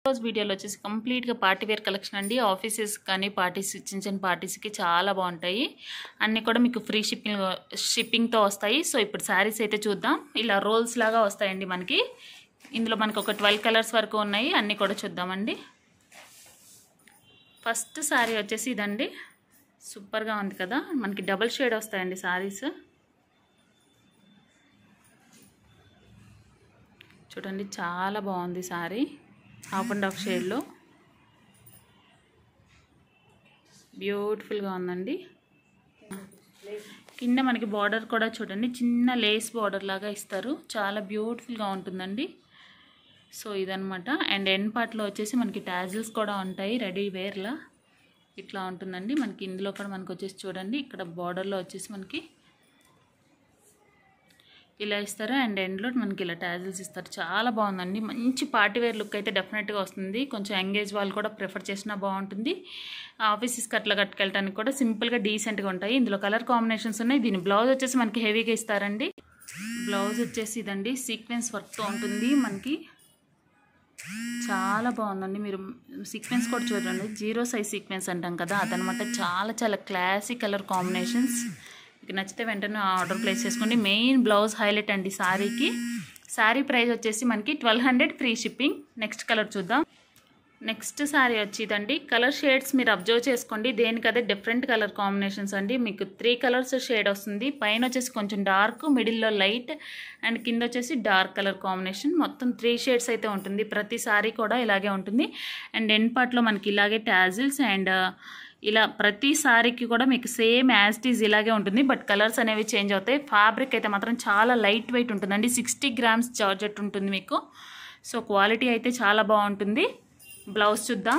ఈరోజు వీడియోలో వచ్చేసి కంప్లీట్గా పార్టీ వేర్ కలెక్షన్ అండి ఆఫీసెస్ కానీ పార్టీస్ చిన్న చిన్న పార్టీస్కి చాలా బాగుంటాయి అన్నీ కూడా మీకు ఫ్రీ షిప్పింగ్ షిప్పింగ్తో వస్తాయి సో ఇప్పుడు శారీస్ అయితే చూద్దాం ఇలా రోల్స్ లాగా వస్తాయండి మనకి ఇందులో మనకు ఒక ట్వెల్వ్ కలర్స్ వరకు ఉన్నాయి అన్నీ కూడా చూద్దామండి ఫస్ట్ శారీ వచ్చేసి ఇదండి సూపర్గా ఉంది కదా మనకి డబుల్ షేడ్ వస్తాయండి శారీస్ చూడండి చాలా బాగుంది శారీ హాఫ్ అండ్ హాఫ్ షేడ్లో బ్యూటిఫుల్గా ఉందండి కింద మనకి బార్డర్ కూడా చూడండి చిన్న లేస్ బార్డర్ లాగా ఇస్తారు చాలా బ్యూటిఫుల్గా ఉంటుందండి సో ఇదనమాట అండ్ ఎండ్ పార్ట్లో వచ్చేసి మనకి టాజిల్స్ కూడా ఉంటాయి రెడీ వేర్లా ఇట్లా ఉంటుందండి మనకి ఇందులో కూడా మనకు వచ్చేసి చూడండి ఇక్కడ బార్డర్లో వచ్చేసి మనకి ఇలా ఇస్తారు అండ్ ఎండ్లో మనకి ఇలా టాజిల్స్ ఇస్తారు చాలా బాగుందండి మంచి పార్టీ వేర్ లుక్ అయితే డెఫినెట్గా వస్తుంది కొంచెం ఎంగేజ్ వాళ్ళు కూడా ప్రిఫర్ చేసినా బాగుంటుంది ఆఫీసెస్కి అట్లా కట్టుకెళ్ళడానికి కూడా సింపుల్గా డీసెంట్గా ఉంటాయి ఇందులో కలర్ కాంబినేషన్స్ ఉన్నాయి దీని బ్లౌజ్ వచ్చేసి మనకి హెవీగా ఇస్తారండి బ్లౌజ్ వచ్చేసి ఇదండి సీక్వెన్స్ వర్క్తో ఉంటుంది మనకి చాలా బాగుందండి మీరు సీక్వెన్స్ కూడా చూడండి జీరో సైజ్ సీక్వెన్స్ అంటాం కదా అదనమాట చాలా చాలా క్లాసిక్ కలర్ కాంబినేషన్స్ మీకు నచ్చితే వెంటనే ఆర్డర్ ప్లేస్ చేసుకోండి మెయిన్ బ్లౌజ్ హైలైట్ అండి శారీకి శారీ ప్రైస్ వచ్చేసి మనకి twelve hundred free shipping next colour చూద్దాం నెక్స్ట్ శారీ వచ్చి ఇదండి కలర్ షేడ్స్ మీరు అబ్జర్వ్ చేసుకోండి దేనికదే డిఫరెంట్ కలర్ కాంబినేషన్స్ అండి మీకు త్రీ కలర్స్ షేడ్ వస్తుంది పైన వచ్చేసి కొంచెం డార్క్ మిడిల్లో లైట్ అండ్ కింద వచ్చేసి డార్క్ కలర్ కాంబినేషన్ మొత్తం త్రీ షేడ్స్ అయితే ఉంటుంది ప్రతి శారీ కూడా ఇలాగే ఉంటుంది అండ్ ఎండ్ పార్ట్లో మనకి ఇలాగే టాజిల్స్ అండ్ ఇలా ప్రతి సారీకి కూడా మీకు సేమ్ యాజ్టీజ్ ఇలాగే ఉంటుంది బట్ కలర్స్ అనేవి చేంజ్ అవుతాయి ఫ్యాబ్రిక్ అయితే మాత్రం చాలా లైట్ వెయిట్ ఉంటుందండి సిక్స్టీ గ్రామ్స్ జార్జెట్ ఉంటుంది మీకు సో క్వాలిటీ అయితే చాలా బాగుంటుంది బ్లౌజ్ చూద్దాం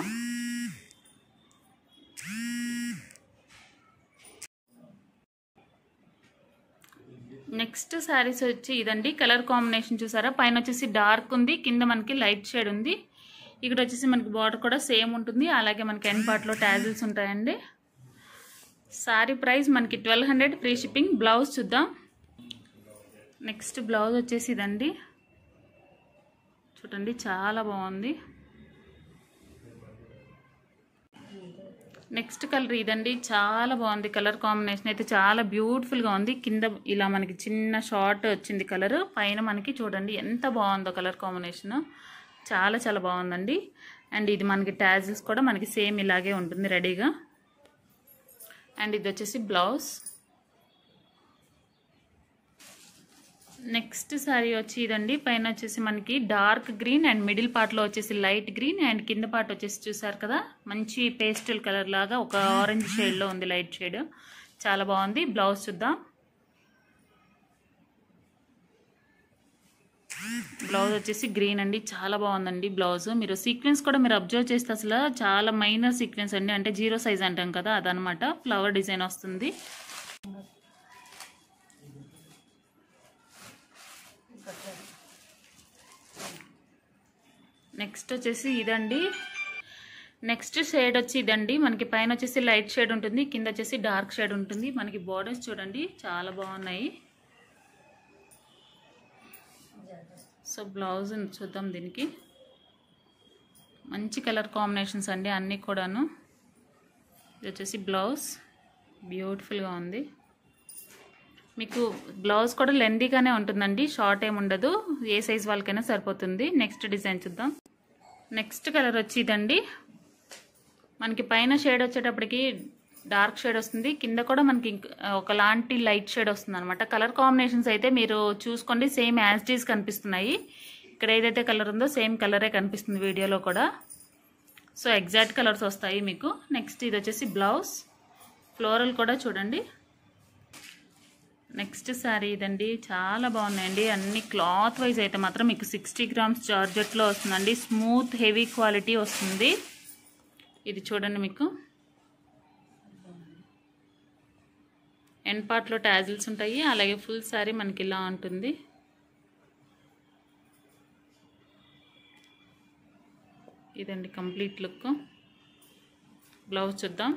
నెక్స్ట్ శారీస్ వచ్చి ఇదండి కలర్ కాంబినేషన్ చూసారా పైన వచ్చేసి డార్క్ ఉంది కింద మనకి లైట్ షేడ్ ఉంది ఇక్కడ వచ్చేసి మనకి బార్డర్ కూడా సేమ్ ఉంటుంది అలాగే మనకి ఎండ్ పార్ట్లో ట్యాజిల్స్ ఉంటాయండి శారీ ప్రైస్ మనకి twelve hundred free shipping blouse చూద్దాం నెక్స్ట్ బ్లౌజ్ వచ్చేసి ఇదండి చూడండి చాలా బాగుంది నెక్స్ట్ కలర్ ఇదండి చాలా బాగుంది కలర్ కాంబినేషన్ అయితే చాలా బ్యూటిఫుల్గా ఉంది కింద ఇలా మనకి చిన్న షార్ట్ వచ్చింది కలర్ పైన మనకి చూడండి ఎంత బాగుందో కలర్ కాంబినేషన్ చాలా చాలా బాగుందండి అండ్ ఇది మనకి ట్యాజిల్స్ కూడా మనకి సేమ్ ఇలాగే ఉంటుంది రెడీగా అండ్ ఇది వచ్చేసి బ్లౌజ్ నెక్స్ట్ శారీ వచ్చి ఇదండి పైన వచ్చేసి మనకి డార్క్ గ్రీన్ అండ్ మిడిల్ పార్ట్లో వచ్చేసి లైట్ గ్రీన్ అండ్ కింద పార్ట్ వచ్చేసి చూసారు కదా మంచి పేస్టల్ కలర్ లాగా ఒక ఆరెంజ్ షేడ్లో ఉంది లైట్ షేడ్ చాలా బాగుంది బ్లౌజ్ చూద్దాం బ్లౌజ్ వచ్చేసి గ్రీన్ అండి చాలా బాగుందండి బ్లౌజ్ మీరు సీక్వెన్స్ కూడా మీరు అబ్జర్వ్ చేస్తే అసలు చాలా మైనర్ సీక్వెన్స్ అండి అంటే జీరో సైజ్ అంటాం కదా అదనమాట ఫ్లవర్ డిజైన్ వస్తుంది నెక్స్ట్ వచ్చేసి ఇదండి నెక్స్ట్ షేడ్ వచ్చి ఇదండి మనకి పైన వచ్చేసి లైట్ షేడ్ ఉంటుంది కింద వచ్చేసి డార్క్ షేడ్ ఉంటుంది మనకి బార్డర్స్ చూడండి చాలా బాగున్నాయి సో బ్లౌజ్ చూద్దాం దీనికి మంచి కలర్ కాంబినేషన్స్ అండి అన్నీ కూడాను ఇది వచ్చేసి బ్లౌజ్ బ్యూటిఫుల్గా ఉంది మీకు బ్లౌజ్ కూడా లెందీగానే ఉంటుందండి షార్ట్ ఏమి ఉండదు ఏ సైజ్ వాళ్ళకైనా సరిపోతుంది నెక్స్ట్ డిజైన్ చూద్దాం నెక్స్ట్ కలర్ వచ్చి ఇదండి మనకి పైన షేడ్ వచ్చేటప్పటికి డార్క్ షేడ్ వస్తుంది కింద కూడా మనకి ఒకలాంటి లైట్ షేడ్ వస్తుంది అనమాట కలర్ కాంబినేషన్స్ అయితే మీరు చూసుకోండి సేమ్ యాజ్టీస్ కనిపిస్తున్నాయి ఇక్కడ ఏదైతే కలర్ ఉందో సేమ్ కలరే కనిపిస్తుంది వీడియోలో కూడా సో ఎగ్జాక్ట్ కలర్స్ వస్తాయి మీకు నెక్స్ట్ ఇది వచ్చేసి బ్లౌజ్ ఫ్లోరల్ కూడా చూడండి నెక్స్ట్ శారీ ఇదండి చాలా బాగున్నాయండి అన్ని క్లాత్ వైజ్ అయితే మాత్రం మీకు సిక్స్టీ గ్రామ్స్ జార్జెట్లో వస్తుందండి స్మూత్ హెవీ క్వాలిటీ వస్తుంది ఇది చూడండి మీకు ఎండ్ పార్ట్లో టాజిల్స్ ఉంటాయి అలాగే ఫుల్ శారీ మనకి ఇలా ఉంటుంది ఇదండి కంప్లీట్ లుక్ బ్లౌజ్ చూద్దాం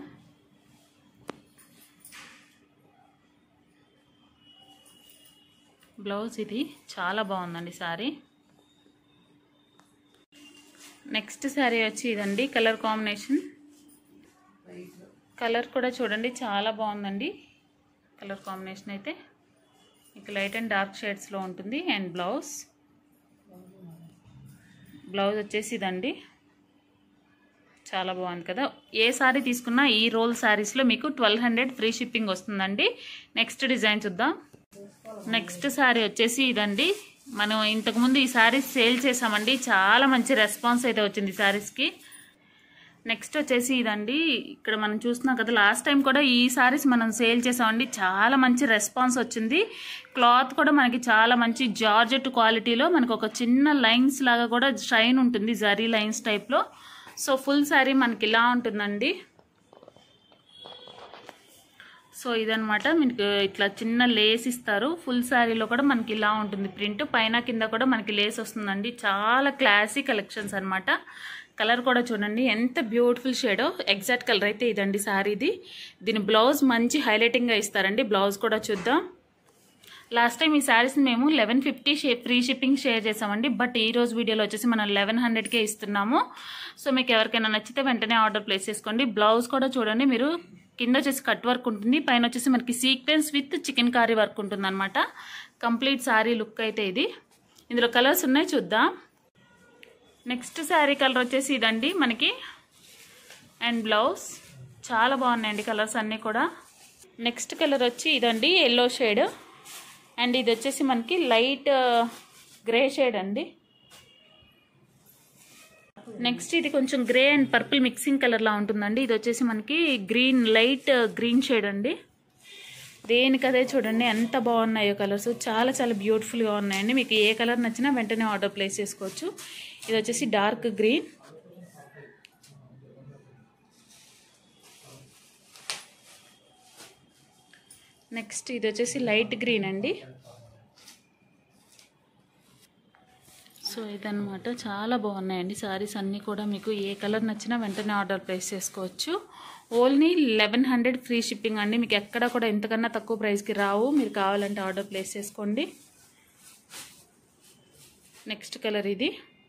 బ్లౌజ్ ఇది చాలా బాగుందండి శారీ నెక్స్ట్ శారీ వచ్చి ఇదండి కలర్ కాంబినేషన్ కలర్ కూడా చూడండి చాలా బాగుందండి కలర్ కాంబినేషన్ అయితే మీకు లైట్ అండ్ డార్క్ షేడ్స్లో ఉంటుంది అండ్ బ్లౌజ్ బ్లౌజ్ వచ్చేసి ఇదండి చాలా బాగుంది కదా ఏ సారీ తీసుకున్నా ఈ రోల్ శారీస్లో మీకు ట్వెల్వ్ హండ్రెడ్ ఫ్రీ షిప్పింగ్ వస్తుందండి నెక్స్ట్ డిజైన్ చూద్దాం నెక్స్ట్ శారీ వచ్చేసి ఇదండి మనం ఇంతకుముందు ఈ శారీస్ సేల్ చేసామండి చాలా మంచి రెస్పాన్స్ అయితే వచ్చింది ఈ శారీస్కి నెక్స్ట్ వచ్చేసి ఇదండి ఇక్కడ మనం చూస్తున్నాం కదా లాస్ట్ టైం కూడా ఈ సారీస్ మనం సేల్ చేసామండి చాలా మంచి రెస్పాన్స్ వచ్చింది క్లాత్ కూడా మనకి చాలా మంచి జార్జెట్ క్వాలిటీలో మనకు ఒక చిన్న లైన్స్ లాగా కూడా షైన్ ఉంటుంది జరీ లైన్స్ టైప్లో సో ఫుల్ శారీ మనకి ఇలా ఉంటుందండి సో ఇదనమాట మీకు ఇట్లా చిన్న లేస్ ఇస్తారు ఫుల్ శారీలో కూడా మనకి ఇలా ఉంటుంది ప్రింట్ పైన కింద కూడా మనకి లేస్ వస్తుందండి చాలా క్లాసీ కలెక్షన్స్ అనమాట కలర్ కూడా చూడండి ఎంత బ్యూటిఫుల్ షేడో ఎగ్జాక్ట్ కలర్ అయితే ఇదండి శారీది దీని బ్లౌజ్ మంచి హైలైటింగ్గా ఇస్తారండి బ్లౌజ్ కూడా చూద్దాం లాస్ట్ టైం ఈ శారీస్ని మేము లెవెన్ ఫిఫ్టీ షే ఫ్రీ షిప్పింగ్ షేర్ చేసామండి బట్ ఈ రోజు వీడియోలో వచ్చేసి మనం లెవెన్ హండ్రెడ్కే ఇస్తున్నాము సో మీకు ఎవరికైనా నచ్చితే వెంటనే ఆర్డర్ ప్లేస్ చేసుకోండి బ్లౌజ్ కూడా చూడండి మీరు కింద వచ్చేసి కట్ వర్క్ ఉంటుంది పైన వచ్చేసి మనకి sequence with chikankari work ఉంటుంది అనమాట కంప్లీట్ శారీ లుక్ అయితే ఇది ఇందులో కలర్స్ ఉన్నాయి చూద్దాం నెక్స్ట్ శారీ కలర్ వచ్చేసి ఇదండి మనకి అండ్ బ్లౌజ్ చాలా బాగున్నాయండి కలర్స్ అన్నీ కూడా నెక్స్ట్ కలర్ వచ్చి ఇదండి ఎల్లో షేడ్ అండ్ ఇది వచ్చేసి మనకి లైట్ గ్రే షేడ్ అండి నెక్స్ట్ ఇది కొంచెం గ్రే అండ్ పర్పుల్ మిక్సింగ్ కలర్లా ఉంటుందండి ఇది వచ్చేసి మనకి గ్రీన్ లైట్ గ్రీన్ షేడ్ అండి దేనికదే చూడండి ఎంత బాగున్నాయో కలర్స్ చాలా చాలా బ్యూటిఫుల్గా ఉన్నాయండి మీకు ఏ కలర్ నచ్చినా వెంటనే ఆర్డర్ ప్లేస్ చేసుకోవచ్చు ఇది వచ్చేసి డార్క్ గ్రీన్ నెక్స్ట్ ఇది వచ్చేసి లైట్ గ్రీన్ అండి సో ఇదనమాట చాలా బాగున్నాయండి సారీస్ అన్నీ కూడా మీకు ఏ కలర్ నచ్చినా వెంటనే ఆర్డర్ ప్లేస్ చేసుకోవచ్చు only eleven hundred free shipping అండి మీకు ఎక్కడ కూడా ఇంతకన్నా తక్కువ ప్రైస్కి రావు మీరు కావాలంటే ఆర్డర్ ప్లేస్ చేసుకోండి నెక్స్ట్ కలర్ ఇది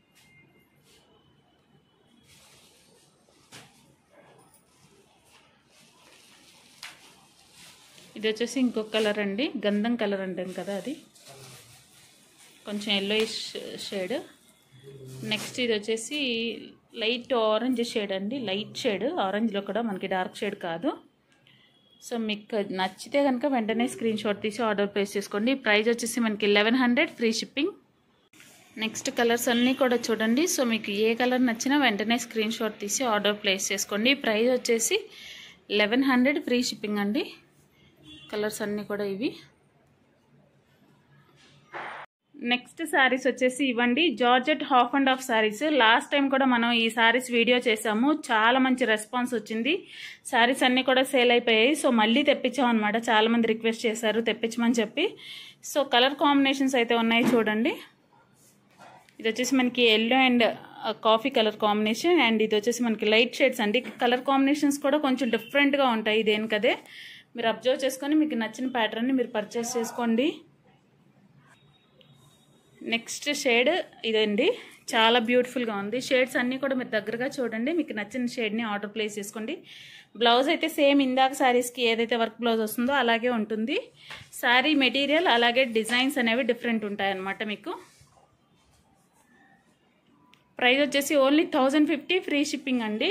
ఇది వచ్చేసి ఇంకొక కలర్ అండి గంధం కలర్ అంటాను కదా అది కొంచెం ఎల్లోయిష్ షేడ్ నెక్స్ట్ ఇది వచ్చేసి లైట్ ఆరెంజ్ షేడ్ అండి లైట్ షేడ్ ఆరెంజ్లో కూడా మనకి డార్క్ షేడ్ కాదు సో మీకు నచ్చితే కనుక వెంటనే స్క్రీన్ షాట్ తీసి ఆర్డర్ ప్లేస్ చేసుకోండి ప్రైస్ వచ్చేసి మనకి eleven hundred free shipping next colours అన్నీ కూడా చూడండి సో మీకు ఏ కలర్ నచ్చినా వెంటనే స్క్రీన్ షాట్ తీసి ఆర్డర్ ప్లేస్ చేసుకోండి ప్రైస్ వచ్చేసి లెవెన్ హండ్రెడ్ ఫ్రీ షిప్పింగ్ అండి కలర్స్ అన్నీ కూడా ఇవి నెక్స్ట్ శారీస్ వచ్చేసి ఇవ్వండి georgette half and half saris last time కూడా మనం ఈ శారీస్ వీడియో చేసాము చాలా మంచి రెస్పాన్స్ వచ్చింది శారీస్ అన్నీ కూడా సేల్ అయిపోయాయి సో మళ్ళీ తెప్పించాం అనమాట చాలా మంది రిక్వెస్ట్ చేశారు తెప్పించమని చెప్పి సో కలర్ కాంబినేషన్స్ అయితే ఉన్నాయి చూడండి ఇది వచ్చేసి మనకి yellow and coffee colour combination and ఇది వచ్చేసి మనకి లైట్ షేడ్స్ అండి కలర్ కాంబినేషన్స్ కూడా కొంచెం డిఫరెంట్గా ఉంటాయి దేనికదే మీరు అబ్జర్వ్ చేసుకొని మీకు నచ్చిన ప్యాటర్న్ని మీరు పర్చేస్ చేసుకోండి నెక్స్ట్ షేడ్ ఇదండి చాలా బ్యూటిఫుల్గా ఉంది షేడ్స్ అన్నీ కూడా మీరు దగ్గరగా చూడండి మీకు నచ్చిన షేడ్ని ఆర్డర్ ప్లేస్ చేసుకోండి బ్లౌజ్ అయితే సేమ్ ఇందాక శారీస్కి ఏదైతే వర్క్ బ్లౌజ్ వస్తుందో అలాగే ఉంటుంది శారీ మెటీరియల్ అలాగే డిజైన్స్ అనేవి డిఫరెంట్ ఉంటాయన్నమాట మీకు ప్రైస్ వచ్చేసి only thousand fifty free shipping అండి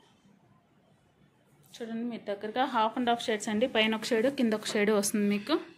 చూడండి మీరు దగ్గరగా హాఫ్ అండ్ హాఫ్ షేడ్స్ అండి పైన ఒక షేడ్ కింద ఒక షేడ్ వస్తుంది మీకు